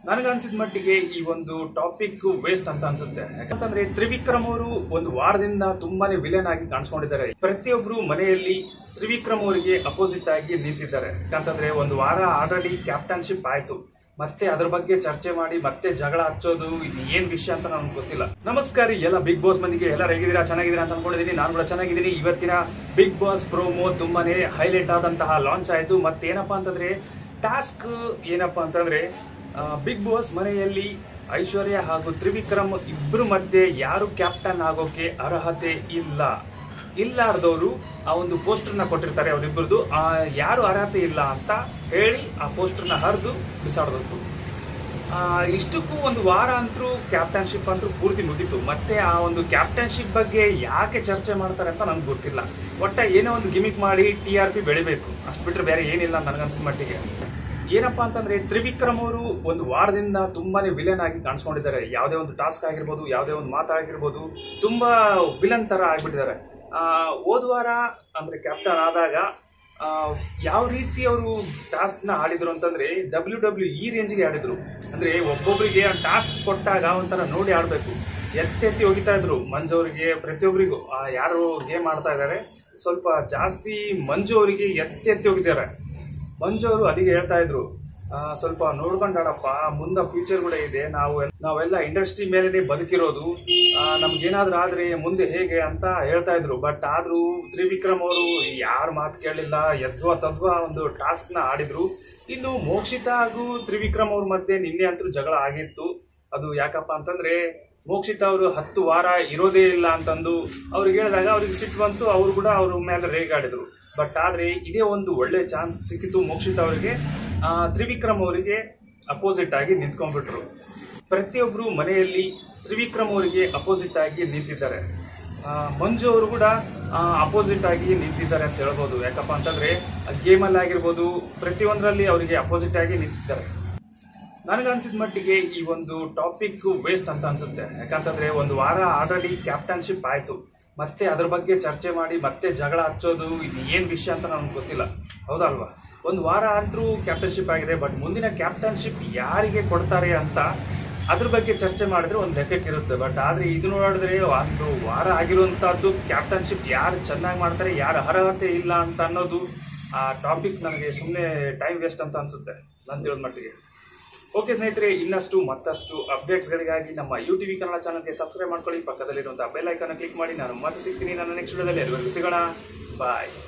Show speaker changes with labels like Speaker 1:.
Speaker 1: ನನಗನ್ಸಿದ ಮಟ್ಟಿಗೆ ಈ ಒಂದು ಟಾಪಿಕ್ ವೇಸ್ಟ್ ಅಂತ ಅನ್ಸುತ್ತೆ ಯಾಕಂತಂದ್ರೆ ತ್ರಿವಿಕ್ರಮ್ ಅವರು ಒಂದು ವಾರದಿಂದ ತುಂಬಾನೇ ವಿಲನ್ ಆಗಿ ಕಾಣಿಸ್ಕೊಂಡಿದ್ದಾರೆ ಪ್ರತಿಯೊಬ್ರು ಮನೆಯಲ್ಲಿ ತ್ರಿವಿಕ್ರಮ್ ಅವರಿಗೆ ಅಪೋಸಿಟ್ ಆಗಿ ನಿಂತಿದ್ದಾರೆ ಯಾಕಂತಂದ್ರೆ ಒಂದು ವಾರ ಆಲ್ರೆಡಿ ಕ್ಯಾಪ್ಟನ್ಶಿಪ್ ಆಯ್ತು ಮತ್ತೆ ಅದ್ರ ಬಗ್ಗೆ ಚರ್ಚೆ ಮಾಡಿ ಮತ್ತೆ ಜಗಳ ಹಚ್ಚೋದು ಇದು ಏನ್ ವಿಷಯ ಅಂತ ನನಗೆ ಗೊತ್ತಿಲ್ಲ ನಮಸ್ಕಾರ ಎಲ್ಲ ಬಿಗ್ ಬಾಸ್ ಮಂದಿಗೆ ಎಲ್ಲ ಹೇಗಿದ್ದೀರಾ ಚೆನ್ನಾಗಿದ್ದೀರಾ ಅಂತ ಅನ್ಕೊಂಡಿದ್ದೀನಿ ನಾನು ಕೂಡ ಚೆನ್ನಾಗಿದ್ದೀನಿ ಇವತ್ತಿನ ಬಿಗ್ ಬಾಸ್ ಪ್ರೋಮೋ ತುಂಬಾನೇ ಹೈಲೈಟ್ ಆದಂತಹ ಲಾಂಚ್ ಆಯ್ತು ಮತ್ತೇನಪ್ಪಾ ಅಂತಂದ್ರೆ ಟಾಸ್ಕ್ ಏನಪ್ಪಾ ಅಂತಂದ್ರೆ ಬಿಗ್ ಬಾಸ್ ಮನೆಯಲ್ಲಿ ಐಶ್ವರ್ಯ ಹಾಗೂ ತ್ರಿವಿಕ್ರಮ್ ಇಬ್ರು ಮಧ್ಯೆ ಯಾರು ಕ್ಯಾಪ್ಟನ್ ಆಗೋಕೆ ಅರ್ಹತೆ ಇಲ್ಲ ಇಲ್ಲಾರ್ದವರು ಆ ಒಂದು ಪೋಸ್ಟರ್ನ ಕೊಟ್ಟಿರ್ತಾರೆ ಅವರಿಬ್ಬರದು ಆ ಯಾರು ಅರ್ಹತೆ ಇಲ್ಲ ಅಂತ ಹೇಳಿ ಆ ಪೋಸ್ಟರ್ನ ಹರಿದು ಬಿಸಾಡಬೇಕು ಆ, ಇಷ್ಟಕ್ಕೂ ಒಂದು ವಾರ ಅಂತೂ ಕ್ಯಾಪ್ಟನ್ಶಿಪ್ ಅಂತೂ ಪೂರ್ತಿ ಮುಗೀತು ಮತ್ತೆ ಆ ಒಂದು ಕ್ಯಾಪ್ಟನ್ಶಿಪ್ ಬಗ್ಗೆ ಯಾಕೆ ಚರ್ಚೆ ಮಾಡ್ತಾರೆ ಅಂತ ನನ್ಗೆ ಗೊತ್ತಿಲ್ಲ ಒಟ್ಟ ಏನೋ ಒಂದು ಗಿಮಿಕ್ ಮಾಡಿ ಟಿ ಆರ್ ಪಿ ಬೆಳಿಬೇಕು ಅಷ್ಟು ಬಿಟ್ರೆ ಬೇರೆ ಏನಿಲ್ಲ ಅಂತ ನನಗನ್ಸಿದ ಮಟ್ಟಿಗೆ ಏನಪ್ಪಾ ಅಂತಂದ್ರೆ ತ್ರಿವಿಕ್ರಮ್ ಅವರು ಒಂದು ವಾರದಿಂದ ತುಂಬಾನೇ ವಿಲನ್ ಆಗಿ ಕಾಣಿಸ್ಕೊಂಡಿದ್ದಾರೆ ಯಾವುದೇ ಒಂದು ಟಾಸ್ಕ್ ಆಗಿರ್ಬೋದು ಯಾವುದೇ ಒಂದು ಮಾತಾಗಿರ್ಬೋದು ತುಂಬಾ ವಿಲನ್ ತರ ಆಗ್ಬಿಟ್ಟಿದ್ದಾರೆ ಆ, ಹೋದ್ ವಾರ ಅಂದ್ರೆ ಕ್ಯಾಪ್ಟನ್ ಆದಾಗ ಆ, ಯಾವ ರೀತಿ ಅವರು ಟಾಸ್ಕ್ ನ ಆಡಿದ್ರು ಅಂತಂದ್ರೆ ಡಬ್ಲ್ಯೂ ಡಬ್ಲ್ಯೂ ಈ ರೇಂಜ್ಗೆ ಆಡಿದ್ರು ಅಂದ್ರೆ ಒಬ್ಬೊಬ್ಬರಿಗೆ ಟಾಸ್ಕ್ ಕೊಟ್ಟಾಗ ಒಂಥರ ನೋಡಿ ಆಡ್ಬೇಕು ಎತ್ತೆತ್ತಿ ಹೋಗಿತಾ ಇದ್ರು ಮಂಜು ಅವರಿಗೆ ಪ್ರತಿಯೊಬ್ಬರಿಗೂ ಆ, ಯಾರು ಗೇಮ್ ಆಡ್ತಾ ಇದ್ದಾರೆ ಸ್ವಲ್ಪ ಜಾಸ್ತಿ ಮಂಜು ಅವರಿಗೆ ಎತ್ತಿ ಎತ್ತಿ ಹೋಗಿದ್ದಾರೆ ಮಂಜು ಅವರು ಅಲ್ಲಿಗೆ ಹೇಳ್ತಾ ಇದ್ರು ಆ, ಸ್ವಲ್ಪ ನೋಡ್ಕೊಂಡಾಡಪ್ಪ ಮುಂದೆ ಫ್ಯೂಚರ್ ಕೂಡ ಇದೆ ನಾವು ನಾವೆಲ್ಲ ಇಂಡಸ್ಟ್ರಿ ಮೇಲೆನೆ ಬದುಕಿರೋದು ಆ, ನಮ್ಗೇನಾದ್ರೂ ಆದ್ರೆ ಮುಂದೆ ಹೇಗೆ ಅಂತ ಹೇಳ್ತಾ ಇದ್ರು ಬಟ್ ಆದ್ರೂ ತ್ರಿವಿಕ್ರಮ್ ಅವರು ಯಾರ ಮಾತು ಕೇಳಲಿಲ್ಲ ಯದ್ವಾ ತದ್ವಾ ಒಂದು ಟಾಸ್ಕ್ ನ ಆಡಿದ್ರು ಇನ್ನು ಮೋಕ್ಷಿತಾ ಹಾಗೂ ತ್ರಿವಿಕ್ರಮ್ ಅವ್ರ ಮಧ್ಯೆ ನಿನ್ನೆ ಅಂತೂ ಜಗಳ ಆಗಿತ್ತು ಅದು ಯಾಕಪ್ಪ ಅಂತಂದ್ರೆ ಮೋಕ್ಷಿತ ಅವರು ಹತ್ತು ವಾರ ಇರೋದೇ ಇಲ್ಲ ಅಂತಂದು ಅವ್ರಿಗೆ ಹೇಳಿದಾಗ ಅವ್ರಿಗೆ ಸಿಟ್ಟು ಬಂತು ಅವರು ಕೂಡ ಅವ್ರ ಮೇಲೆ ರೇಗಾಡಿದ್ರು ಬಟ್ ಆದ್ರೆ ಇದೇ ಒಂದು ಒಳ್ಳೆ ಚಾನ್ಸ್ ಸಿಕ್ಕಿತು ಮೋಕ್ಷಿತ ಅವರಿಗೆ ಆ, ತ್ರಿವಿಕ್ರಮ್ ಅವರಿಗೆ ಅಪೋಸಿಟ್ ಆಗಿ ನಿಂತ್ಕೊಂಡ್ಬಿಟ್ರು ಪ್ರತಿಯೊಬ್ರು ಮನೆಯಲ್ಲಿ ತ್ರಿವಿಕ್ರಮ್ ಅವರಿಗೆ ಅಪೋಸಿಟ್ ಆಗಿ ನಿಂತಿದ್ದಾರೆ ಆ, ಮಂಜು ಅವರು ಕೂಡ ಅಪೋಸಿಟ್ ಆಗಿ ನಿಂತಿದ್ದಾರೆ ಅಂತ ಹೇಳ್ಬೋದು ಯಾಕಪ್ಪ ಅಂತಂದ್ರೆ ಗೇಮಲ್ಲಿ ಆಗಿರ್ಬೋದು ಪ್ರತಿಯೊಂದರಲ್ಲಿ ಅವರಿಗೆ ಅಪೋಸಿಟ್ ಆಗಿ ನಿಂತಿದ್ದಾರೆ ನನಗನ್ಸಿದ ಮಟ್ಟಿಗೆ ಈ ಒಂದು ಟಾಪಿಕ್ ವೇಸ್ಟ್ ಅಂತ ಅನ್ಸುತ್ತೆ ಯಾಕಂತಂದ್ರೆ ಒಂದು ವಾರ ಆಲ್ರೆಡಿ ಕ್ಯಾಪ್ಟನ್ಶಿಪ್ ಆಯ್ತು ಮತ್ತೆ ಅದ್ರ ಬಗ್ಗೆ ಚರ್ಚೆ ಮಾಡಿ ಮತ್ತೆ ಜಗಳ ಹಚ್ಚೋದು ಇದು ಏನ್ ವಿಷಯ ಅಂತ ನನಗೆ ಗೊತ್ತಿಲ್ಲ ಹೌದಲ್ವಾ ಒಂದು ವಾರ ಅಂತೂ ಕ್ಯಾಪ್ಟನ್ಶಿಪ್ ಆಗಿದೆ ಬಟ್ ಮುಂದಿನ ಕ್ಯಾಪ್ಟನ್ಶಿಪ್ ಯಾರಿಗೆ ಕೊಡ್ತಾರೆ ಅಂತ ಅದ್ರ ಬಗ್ಗೆ ಚರ್ಚೆ ಮಾಡಿದ್ರೆ ಒಂದು ಲೆಕ್ಕಕ್ಕೆ ಇರುತ್ತೆ ಬಟ್ ಆದ್ರೆ ಇದು ನೋಡಿದ್ರೆ ಒಂದು ವಾರ ಆಗಿರುವಂತಹದ್ದು ಕ್ಯಾಪ್ಟನ್ಶಿಪ್ ಯಾರು ಚೆನ್ನಾಗಿ ಮಾಡ್ತಾರೆ ಯಾರು ಅರ್ಹತೆ ಇಲ್ಲ ಅಂತ ಅನ್ನೋದು ಆ ಟಾಪಿಕ್ ನನಗೆ ಸುಮ್ಮನೆ ಟೈಮ್ ವೇಸ್ಟ್ ಅಂತ ಅನ್ಸುತ್ತೆ ನಾನು ತಿಳಿದ ಮಟ್ಟಿಗೆ ಓಕೆ ಸ್ನೇಹಿತರೆ ಇನ್ನಷ್ಟು ಮತ್ತಷ್ಟು ಅಪ್ಡೇಟ್ಸ್ಗಳಿಗಾಗಿ ನಮ್ಮ ಯು ಟಿವಿ ಕನ್ನಡ ಚಾನಲ್ಗೆ ಸಬ್ಸ್ಕ್ರೈಬ್ ಮಾಡ್ಕೊಳ್ಳಿ ಪಕ್ಕದಲ್ಲಿರುವಂತಹ ಬೆಲ್ ಐಕಾನ್ ಕ್ಲಿಕ್ ಮಾಡಿ ನಾನು ಮತ್ತೆ ಸಿಗ್ತೀನಿ ನನ್ನ ನೆಕ್ಸ್ಟ್ ವಿಡಿಯೋದಲ್ಲಿ ಎಲ್ಲರಿಗೂ ಸಿಗೋಣ ಬಾಯ್